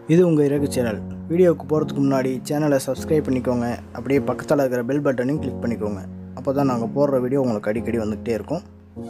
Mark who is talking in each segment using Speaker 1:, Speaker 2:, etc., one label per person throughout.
Speaker 1: இது உங்கள் இறகு சேனல் வீடியோவுக்கு போகிறதுக்கு முன்னாடி சேனலை சப்ஸ்கிரைப் பண்ணிக்கோங்க அப்படியே பக்கத்தில் இருக்கிற பெல் பட்டனையும் கிளிக் பண்ணிக்கோங்க அப்போ தான் நாங்கள் போடுற வீடியோ உங்களுக்கு அடிக்கடி வந்துக்கிட்டே இருக்கும்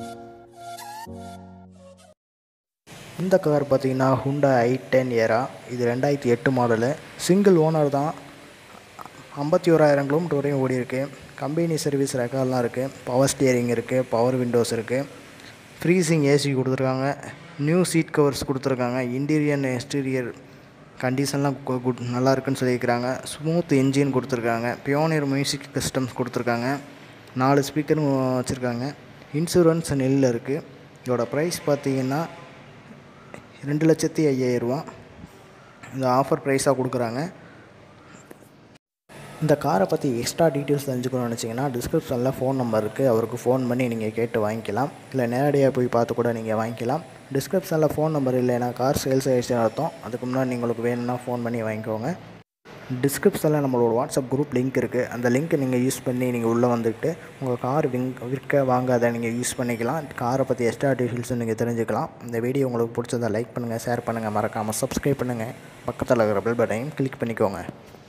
Speaker 1: இந்த கார் பார்த்தீங்கன்னா ஹுண்டா ஐ டென் ஏரா இது ரெண்டாயிரத்தி எட்டு மாடலு சிங்கிள் ஓனர் தான் ஐம்பத்தி ஓராயிரம் கிலோமீட்டர் வரையும் ஓடி இருக்கு கம்பெனி சர்வீஸ் ரெக்கார்ட்லாம் இருக்குது பவர் ஸ்டியரிங் இருக்குது பவர் விண்டோஸ் இருக்குது ஃப்ரீசிங் ஏசி கொடுத்துருக்காங்க நியூ சீட் கவர்ஸ் கொடுத்துருக்காங்க இன்டீரியர் எக்ஸ்டீரியர் கண்டிஷன்லாம் கு- குட் நல்லா இருக்குன்னு சொல்லியிருக்கிறாங்க ஸ்மூத் இன்ஜின் கொடுத்துருக்காங்க பியோனியர் மியூசிக் சிஸ்டம்ஸ் கொடுத்துருக்காங்க நாலு ஸ்பீக்கரும் வச்சுருக்காங்க இன்சூரன்ஸ் நெல்லில் இருக்குது இதோட ப்ரைஸ் பார்த்தீங்கன்னா ரெண்டு லட்சத்தி ஐயாயிரரூவா இந்த ஆஃபர் ப்ரைஸாக கொடுக்குறாங்க இந்த காரை பற்றி எக்ஸ்ட்ரா டீட்டெயில்ஸ் தெரிஞ்சுக்கணும்னு நினச்சிங்கன்னா டிஸ்கிரிப்ஷனில் ஃபோன் நம்பர் இருக்குது அவருக்கு ஃபோன் பண்ணி நீங்கள் கேட்டு வாங்கிக்கலாம் இல்லை நேரடியாக போய் பார்த்து கூட நீங்கள் வாங்கிக்கலாம் டிஸ்கிரிப்ஷனில் ஃபோன் நம்பர் இல்லைன்னா கார் சேல்ஸ் ஆகிடுச்சுன்னு அர்த்தம் அதுக்கு முன்னாடி நீங்கள் உங்களுக்கு வேணும்னா ஃபோன் பண்ணி வாங்கிக்கோங்க டிஸ்கிரிப்ஷனில் நம்மளோட வாட்ஸ்அப் குரூப் லிங்க் இருக்குது அந்த லிங்க்கை நீங்கள் யூஸ் பண்ணி நீங்கள் உள்ளே வந்துட்டு உங்கள் கார் விங் விற்க வாங்காத நீங்கள் யூஸ் பண்ணிக்கலாம் காரை பற்றி எக்ஸ்ட்ரா டீட்டெயில்ஸும் நீங்கள் தெரிஞ்சுக்கலாம் இந்த வீடியோ உங்களுக்கு பிடிச்சதா லைக் பண்ணுங்கள் ஷேர் பண்ணுங்கள் மறக்காமல் சப்ஸ்கிரைப் பண்ணுங்கள் பக்கத்தில் இருக்கிற பெல் பட்டனையும் கிளிக் பண்ணிக்கோங்க